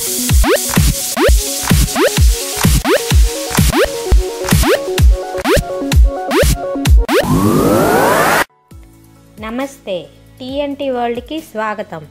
నమస్తే టీఎన్టీ వరల్డ్కి స్వాగతం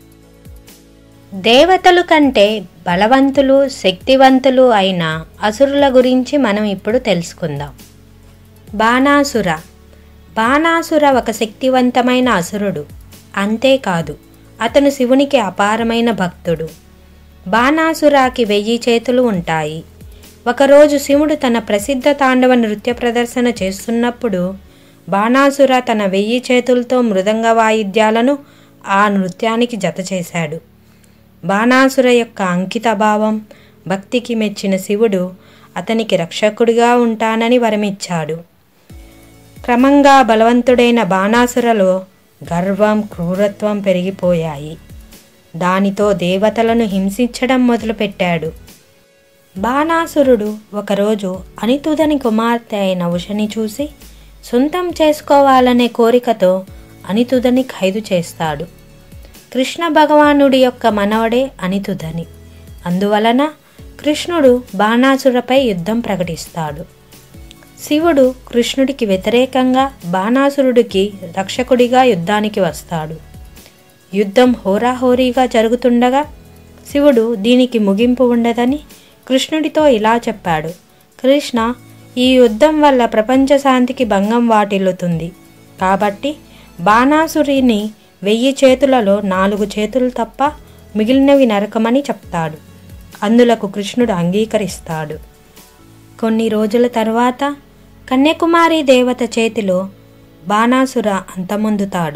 దేవతలు కంటే బలవంతులు శక్తివంతులు అయిన అసురుల గురించి మనం ఇప్పుడు తెలుసుకుందాం బాణాసుర బాణాసుర ఒక శక్తివంతమైన అసురుడు అంతేకాదు అతను శివునికి అపారమైన భక్తుడు బాణాసురాకి వెయ్యి చేతులు ఉంటాయి ఒకరోజు శివుడు తన ప్రసిద్ధ తాండవ నృత్య ప్రదర్శన చేస్తున్నప్పుడు బాణాసుర తన వెయ్యి చేతులతో మృదంగ వాయిద్యాలను ఆ నృత్యానికి జత చేశాడు బాణాసుర యొక్క అంకిత భావం భక్తికి మెచ్చిన శివుడు అతనికి రక్షకుడిగా ఉంటానని వరమిచ్చాడు క్రమంగా బలవంతుడైన బాణాసురలో గర్వం క్రూరత్వం పెరిగిపోయాయి దానితో దేవతలను హింసించడం మొదలుపెట్టాడు బాణాసురుడు ఒకరోజు అనితుదని కుమార్తె అయిన ఉషని చూసి సొంతం చేసుకోవాలనే కోరికతో అనితుదని ఖైదు చేస్తాడు కృష్ణ భగవానుడి యొక్క మనవడే అనితుదని అందువలన కృష్ణుడు బాణాసురపై యుద్ధం ప్రకటిస్తాడు శివుడు కృష్ణుడికి వ్యతిరేకంగా బాణాసురుడికి రక్షకుడిగా యుద్ధానికి వస్తాడు యుద్ధం హోరాహోరీగా జరుగుతుండగా శివుడు దీనికి ముగింపు ఉండదని కృష్ణుడితో ఇలా చెప్పాడు కృష్ణ ఈ యుద్ధం వల్ల ప్రపంచ శాంతికి భంగం వాటిల్లుతుంది కాబట్టి బాణాసురిని వెయ్యి చేతులలో నాలుగు చేతులు తప్ప మిగిలినవి నరకమని చెప్తాడు అందులకు కృష్ణుడు అంగీకరిస్తాడు కొన్ని రోజుల తర్వాత కన్యాకుమారి దేవత చేతిలో బాణాసుర అంతమొందుతాడు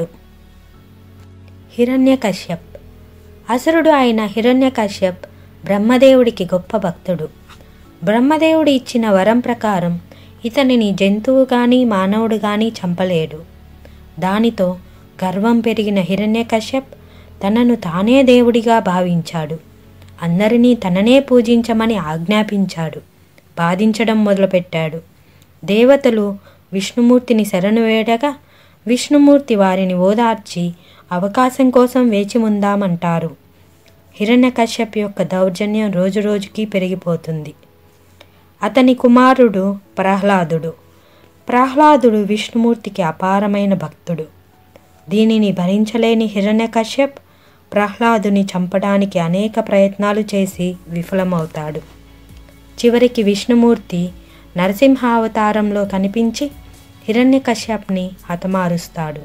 హిరణ్యకశ్యప్ అసురుడు అయిన హిరణ్యకశ్యప్ బ్రహ్మదేవుడికి గొప్ప భక్తుడు బ్రహ్మదేవుడు ఇచ్చిన వరం ప్రకారం ఇతనిని జంతువు కానీ మానవుడు కానీ చంపలేడు దానితో గర్వం పెరిగిన హిరణ్యకశ్యప్ తనను తానే దేవుడిగా భావించాడు అందరినీ తననే పూజించమని ఆజ్ఞాపించాడు బాధించడం మొదలుపెట్టాడు దేవతలు విష్ణుమూర్తిని శరణు వేడగా విష్ణుమూర్తి వారిని ఓదార్చి అవకాశం కోసం వేచి ఉందామంటారు హిరణ్యకశ్యప్ యొక్క దౌర్జన్యం రోజురోజుకి పెరిగిపోతుంది అతని కుమారుడు ప్రహ్లాదుడు ప్రహ్లాదుడు విష్ణుమూర్తికి అపారమైన భక్తుడు దీనిని భరించలేని హిరణ్యకశ్యప్ ప్రహ్లాదుని చంపడానికి అనేక ప్రయత్నాలు చేసి విఫలమవుతాడు చివరికి విష్ణుమూర్తి నరసింహావతారంలో కనిపించి హిరణ్యకశ్యప్ని హతమారుస్తాడు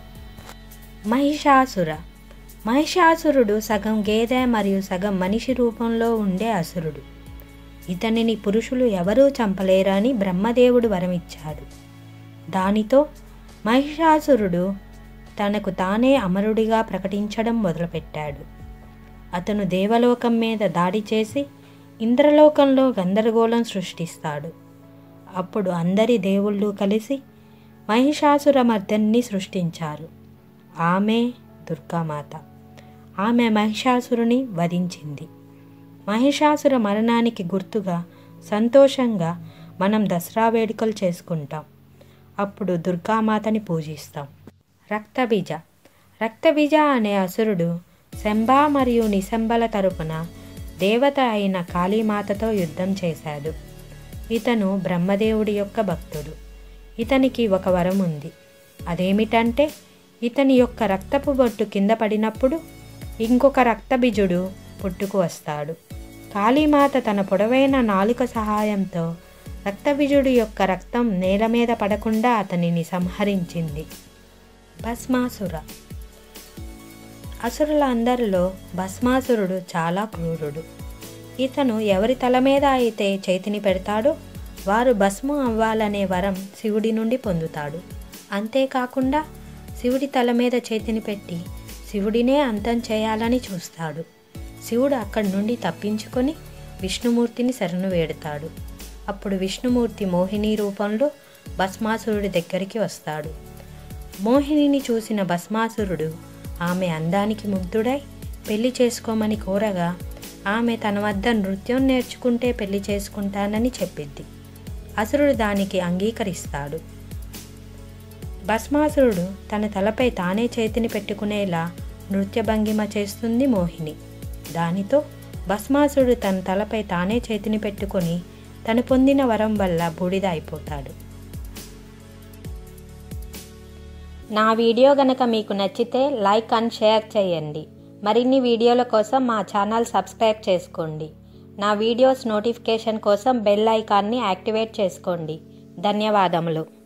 మహిషాసుర మహిషాసురుడు సగం గేదె మరియు సగం మనిషి రూపంలో ఉండే అసురుడు ఇతనిని పురుషులు ఎవరూ చంపలేరని బ్రహ్మదేవుడు వరమిచ్చాడు దానితో మహిషాసురుడు తనకు తానే అమరుడిగా ప్రకటించడం మొదలుపెట్టాడు అతను దేవలోకం మీద దాడి చేసి ఇంద్రలోకంలో గందరగోళం సృష్టిస్తాడు అప్పుడు అందరి దేవుళ్ళు కలిసి మహిషాసుర మర్దన్ని సృష్టించారు ఆమె దుర్గామాత ఆమె మహిషాసురుని వధించింది మహిషాసుర మరణానికి గుర్తుగా సంతోషంగా మనం దసరా వేడుకలు చేసుకుంటాం అప్పుడు దుర్గామాతని పూజిస్తాం రక్తబీజ రక్తబీజ అనే అసురుడు శంభా మరియు నిశంబల తరపున దేవత అయిన కాళీమాతతో యుద్ధం చేశాడు ఇతను బ్రహ్మదేవుడి యొక్క భక్తుడు ఇతనికి ఒక వరం ఉంది అదేమిటంటే ఇతని యొక్క రక్తపు బొట్టు కింద పడినప్పుడు ఇంకొక రక్తబిజుడు పుట్టుకు వస్తాడు కాళీమాత తన పొడవైన నాలుక సహాయంతో రక్తబిజుడు యొక్క రక్తం నేల మీద పడకుండా అతనిని సంహరించింది భస్మాసుర అసురుల అందరిలో భస్మాసురుడు చాలా క్రూరుడు ఇతను ఎవరి తల మీద అయితే చేతిని పెడతాడో వారు భస్మం అవ్వాలనే వరం శివుడి నుండి పొందుతాడు అంతేకాకుండా శివుడి తల మీద చేతిని పెట్టి శివుడినే అంతం చేయాలని చూస్తాడు శివుడు అక్కడి నుండి తప్పించుకొని విష్ణుమూర్తిని శరణు వేడుతాడు అప్పుడు విష్ణుమూర్తి మోహిని రూపంలో భస్మాసురుడి దగ్గరికి వస్తాడు మోహినిని చూసిన భస్మాసురుడు ఆమె అందానికి ముగ్ధుడై పెళ్లి చేసుకోమని కోరగా ఆమె తన వద్ద నృత్యం నేర్చుకుంటే పెళ్లి చేసుకుంటానని చెప్పిద్ది అసురుడు దానికి అంగీకరిస్తాడు భస్మాసురుడు తన తలపై తానే చేతిని పెట్టుకునేలా నృత్య భంగిమ చేస్తుంది మోహిని దానితో భస్మాసురుడు తన తలపై తానే చేతిని పెట్టుకొని తను పొందిన వరం వల్ల బూడిద అయిపోతాడు నా వీడియో గనక మీకు నచ్చితే లైక్ అండ్ షేర్ చేయండి మరిన్ని వీడియోల కోసం మా ఛానల్ సబ్స్క్రైబ్ చేసుకోండి నా వీడియోస్ నోటిఫికేషన్ కోసం బెల్ ఐకాన్ని యాక్టివేట్ చేసుకోండి ధన్యవాదములు